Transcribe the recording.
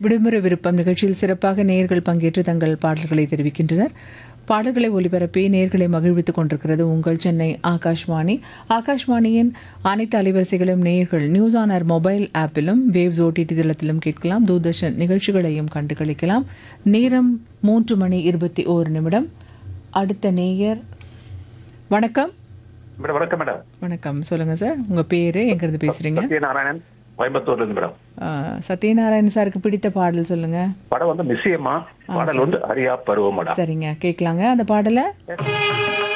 விடுமுறை விருப்பம் நிகழ்ச்சியில் சிறப்பாக நேயர்கள் பங்கேற்று தங்கள் பாடல்களை தெரிவிக்கின்றனர் பாடல்களை ஒலிபரப்பி நேயர்களை மகிழ்வித்துக் கொண்டிருக்கிறது உங்கள் சென்னை ஆகாஷ்வாணி ஆகாஷ்வாணியின் அனைத்து அலைவரிசைகளும் நேயர்கள் நியூஸ் ஆன் ஏர் மொபைல் ஆப்பிலும் வேவ்ஸ் ஓடிடி தளத்திலும் கேட்கலாம் தூர்தர்ஷன் நிகழ்ச்சிகளையும் கண்டு களிக்கலாம் நேரம் மூன்று மணி இருபத்தி ஓரு நிமிடம் அடுத்த நேயர் வணக்கம் மேடம் வணக்கம் மேடம் வணக்கம் சொல்லுங்க சார் உங்க பேரு எங்கிருந்து பேசுறீங்க சத்யநாராயணன் கோயம்புத்தூர்ல இருந்து மேடம் ஆ, சத்யநாராயண் சாருக்கு பிடித்த பாடல் சொல்லுங்க படம் வந்து மிஸ்ஸியம்மா பாடல் வந்து அரியா பருவமடா சரிங்க கேட்கலாங்க அந்த பாடலை